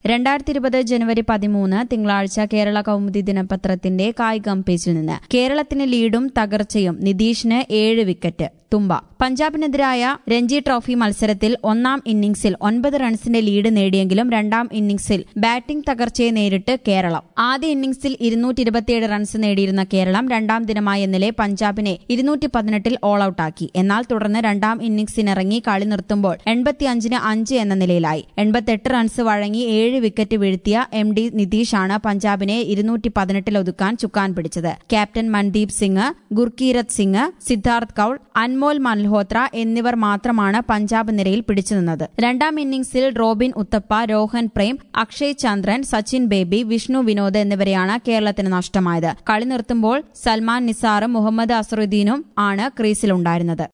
രണ്ടായിരത്തി ഇരുപത് ജനുവരി പതിമൂന്ന് തിങ്കളാഴ്ച കേരള കൗമുദി ദിനപത്രത്തിന്റെ കായികം പേജിൽ നിന്ന് കേരളത്തിന് ലീഡും തകർച്ചയും നിതീഷിന് ഏഴ് വിക്കറ്റ് തുമ്പ പഞ്ചാബിനെതിരായ രഞ്ജി ട്രോഫി മത്സരത്തിൽ ഒന്നാം ഇന്നിംഗ്സിൽ ഒൻപത് റൺസിന്റെ ലീഡ് നേടിയെങ്കിലും രണ്ടാം ഇന്നിംഗ്സിൽ ബാറ്റിംഗ് തകർച്ചയെ നേരിട്ട് കേരളം ആദ്യ ഇന്നിംഗ്സിൽ ഇരുന്നൂറ്റി ഇരുപത്തിയേഴ് റൺസ് നേടിയിരുന്ന കേരളം രണ്ടാം ദിനമായ ഇന്നലെ പഞ്ചാബിനെ ഇരുന്നൂറ്റി പതിനെട്ടിൽ ഓൾ ഔട്ടാക്കി എന്നാൽ തുടർന്ന് രണ്ടാം ഇന്നിംഗ്സിനിറങ്ങി കളി നിർത്തുമ്പോൾ എൺപത്തിയഞ്ചിന് അഞ്ച് എന്ന നിലയിലായി എൺപത്തെട്ട് റൺസ് വഴങ്ങി ഏഴ് വിക്കറ്റ് വീഴ്ത്തിയ എം ഡി നിതീഷാണ് പഞ്ചാബിനെ ഇരുന്നൂറ്റി പതിനെട്ടിൽ ഒതുക്കാൻ ചുക്കാൻ പിടിച്ചത് ക്യാപ്റ്റൻ മൻദീപ് സിംഗ് ഗുർകീരത് സിംഗ് സിദ്ധാർത്ഥ് കൌൾ അൻമോൽ മൽഹോത്ര എന്നിവർ മാത്രമാണ് പഞ്ചാബ് നിരയിൽ പിടിച്ചുനിന്നത് രണ്ടാം ഇന്നിംഗ്സിൽ റോബിൻ ഉത്തപ്പ രോഹൻ പ്രേം അക്ഷയ് ചന്ദ്രൻ സച്ചിൻ ബേബി വിഷ്ണു വിനോദ് എന്നിവരെയാണ് കേരളത്തിന് നഷ്ടമായത് കളി നിർത്തുമ്പോൾ സൽമാൻ നിസാറും മുഹമ്മദ് അസറുദ്ദീനും ആണ് ക്രീസിലുണ്ടായിരുന്നത്